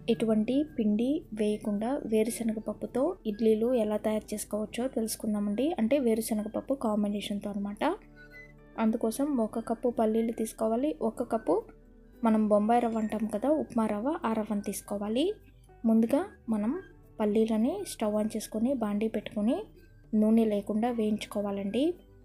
ఎటువంటి పిండి వేయకుండా వేరుశనగ పప్పుతో ఇడ్లీలు ఎలా తయారు చేసుకోవచ్చో తెలుసుకుందామండి అంటే వేరుశనగ పప్పు కాంబినేషన్తో అనమాట అందుకోసం ఒక కప్పు పల్లీలు తీసుకోవాలి ఒక కప్పు మనం బొంబాయి రవ్వ అంటాం కదా ఉప్మా రవ్వ ఆ రవ్వను తీసుకోవాలి ముందుగా మనం పల్లీలని స్టవ్ ఆన్ చేసుకొని బాండీ పెట్టుకొని నూనె లేకుండా వేయించుకోవాలండి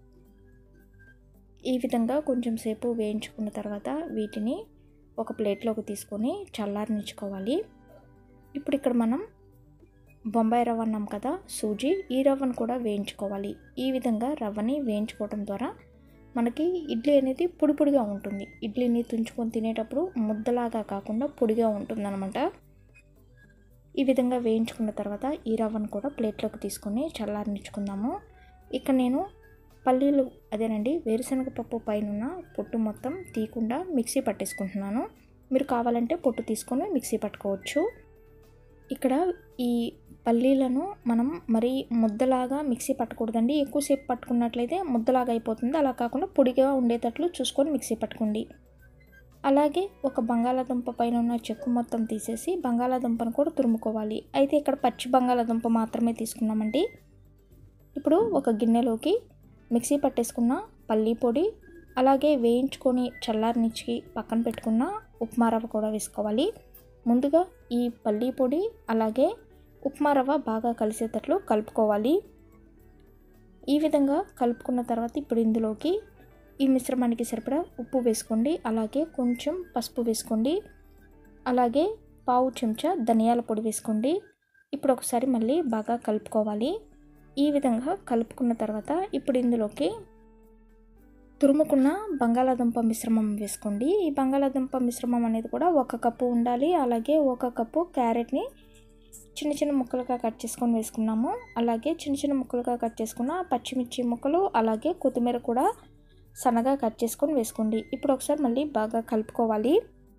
ఈ విధంగా కొంచెం సేపు వేయించుకున్న తర్వాత వీటిని ఒక ప్లేట్లోకి తీసుకొని చల్లారనిచ్చుకోవాలి ఇప్పుడు ఇక్కడ మనం బొంబాయి రవ్వ అన్నాం కదా సూజీ ఈ రవ్వను కూడా వేయించుకోవాలి ఈ విధంగా రవ్వని వేయించుకోవడం ద్వారా మనకి ఇడ్లీ అనేది పొడి పొడిగా ఉంటుంది ఇడ్లీని తుంచుకొని తినేటప్పుడు ముద్దలాగా కాకుండా పొడిగా ఉంటుందన్నమాట ఈ విధంగా వేయించుకున్న తర్వాత ఈ రవ్వను కూడా ప్లేట్లోకి తీసుకొని చల్లారనిచ్చుకుందాము ఇక్కడ నేను పల్లీలు అదేనండి వేరుశనగ పప్పు పైన పొట్టు మొత్తం తీయకుండా మిక్సీ పట్టేసుకుంటున్నాను మీరు కావాలంటే పొట్టు తీసుకొని మిక్సీ పట్టుకోవచ్చు ఇక్కడ ఈ పల్లీలను మనం మరి ముద్దలాగా మిక్సీ పట్టకూడదండి ఎక్కువసేపు పట్టుకున్నట్లయితే ముద్దలాగా అయిపోతుంది అలా కాకుండా పొడిగా ఉండేటట్లు చూసుకొని మిక్సీ పట్టుకోండి అలాగే ఒక బంగాళాదుంప పైన ఉన్న చెక్కు మొత్తం తీసేసి బంగాళాదుంపను కూడా తురుముకోవాలి అయితే ఇక్కడ పచ్చి బంగాళాదుంప మాత్రమే తీసుకున్నామండి ఇప్పుడు ఒక గిన్నెలోకి మిక్సీ పట్టేసుకున్న పల్లీ పొడి అలాగే వేయించుకొని చల్లారనిచ్చి పక్కన పెట్టుకున్న ఉప్మా రవ్వ కూడా వేసుకోవాలి ముందుగా ఈ పల్లీ పొడి అలాగే ఉప్మా రవ్వ బాగా కలిసేటట్లు కలుపుకోవాలి ఈ విధంగా కలుపుకున్న తర్వాత ఇప్పుడు ఇందులోకి ఈ మిశ్రమానికి సరిపడా ఉప్పు వేసుకోండి అలాగే కొంచెం పసుపు వేసుకోండి అలాగే పావు చెంచా ధనియాల పొడి వేసుకోండి ఇప్పుడు ఒకసారి మళ్ళీ బాగా కలుపుకోవాలి ఈ విధంగా కలుపుకున్న తర్వాత ఇప్పుడు ఇందులోకి తురుముకున్న బంగాళాదుంప మిశ్రమం వేసుకోండి ఈ బంగాళాదుంప మిశ్రమం అనేది కూడా ఒక కప్పు ఉండాలి అలాగే ఒక కప్పు క్యారెట్ని చిన్న చిన్న ముక్కలుగా కట్ చేసుకొని వేసుకున్నాము అలాగే చిన్న చిన్న ముక్కలుగా కట్ చేసుకున్న పచ్చిమిర్చి ముక్కలు అలాగే కొత్తిమీర కూడా సన్నగా కట్ చేసుకొని వేసుకోండి ఇప్పుడు ఒకసారి మళ్ళీ బాగా కలుపుకోవాలి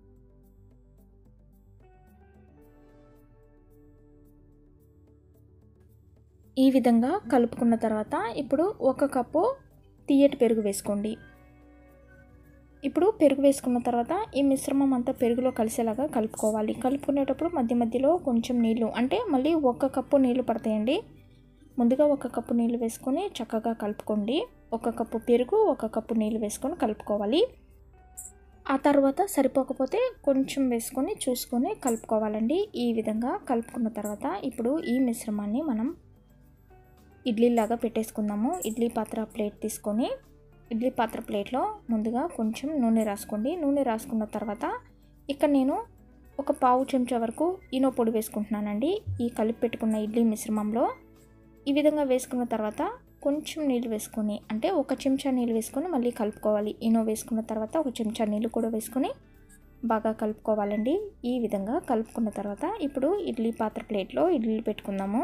ఈ విధంగా కలుపుకున్న తర్వాత ఇప్పుడు ఒక కప్పు తీయటి పెరుగు వేసుకోండి ఇప్పుడు పెరుగు వేసుకున్న తర్వాత ఈ మిశ్రమం అంతా పెరుగులో కలిసేలాగా కలుపుకోవాలి కలుపుకునేటప్పుడు మధ్య మధ్యలో కొంచెం నీళ్ళు అంటే మళ్ళీ ఒక కప్పు నీళ్ళు పడతాయండి ముందుగా ఒక కప్పు నీళ్ళు వేసుకొని చక్కగా కలుపుకోండి ఒక కప్పు పెరుగు ఒక కప్పు నీళ్ళు వేసుకొని కలుపుకోవాలి ఆ తర్వాత సరిపోకపోతే కొంచెం వేసుకొని చూసుకొని కలుపుకోవాలండి ఈ విధంగా కలుపుకున్న తర్వాత ఇప్పుడు ఈ మిశ్రమాన్ని మనం ఇడ్లీలాగా పెట్టేసుకుందాము ఇడ్లీ పాత్ర ప్లేట్ తీసుకొని ఇడ్లీ పాత్ర ప్లేట్లో ముందుగా కొంచెం నూనె రాసుకోండి నూనె రాసుకున్న తర్వాత ఇక్కడ నేను ఒక పావు చెంచా వరకు ఈనో పొడి వేసుకుంటున్నానండి ఈ కలిపి పెట్టుకున్న ఇడ్లీ మిశ్రమంలో ఈ విధంగా వేసుకున్న తర్వాత కొంచెం నీళ్ళు వేసుకొని అంటే ఒక చెంచా నీళ్ళు వేసుకొని మళ్ళీ కలుపుకోవాలి ఈనో వేసుకున్న తర్వాత ఒక చెంచా నీళ్ళు కూడా వేసుకొని బాగా కలుపుకోవాలండి ఈ విధంగా కలుపుకున్న తర్వాత ఇప్పుడు ఇడ్లీ పాత్ర ప్లేట్లో ఇడ్లీ పెట్టుకుందాము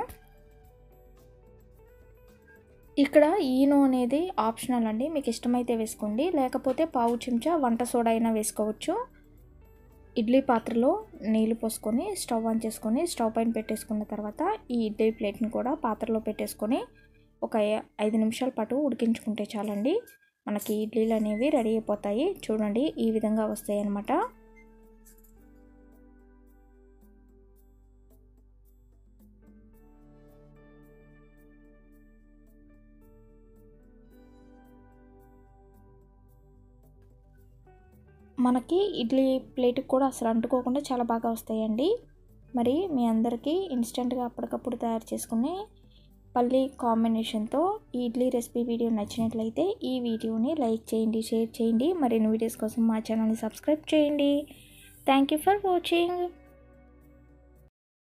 ఇక్కడ ఈనో అనేది ఆప్షనల్ అండి మీకు ఇష్టమైతే వేసుకోండి లేకపోతే పావు చెంచా వంట సోడా అయినా వేసుకోవచ్చు ఇడ్లీ పాత్రలో నీళ్లు పోసుకొని స్టవ్ ఆన్ చేసుకొని స్టవ్ పైన పెట్టేసుకున్న తర్వాత ఈ ఇడ్లీ ప్లేట్ని కూడా పాత్రలో పెట్టేసుకొని ఒక ఐదు నిమిషాల పాటు ఉడికించుకుంటే చాలండి మనకి ఇడ్లీలు అనేవి రెడీ అయిపోతాయి చూడండి ఈ విధంగా వస్తాయి అన్నమాట మనకి ఇడ్లీ ప్లేట్కి కూడా అసలు అంటుకోకుండా చాలా బాగా వస్తాయండి మరి మీ అందరికీ ఇన్స్టెంట్గా అప్పటికప్పుడు తయారు చేసుకునే పల్లీ కాంబినేషన్తో ఈ ఇడ్లీ రెసిపీ వీడియో నచ్చినట్లయితే ఈ వీడియోని లైక్ చేయండి షేర్ చేయండి మరిన్ని వీడియోస్ కోసం మా ఛానల్ని సబ్స్క్రైబ్ చేయండి థ్యాంక్ యూ ఫర్ వాచింగ్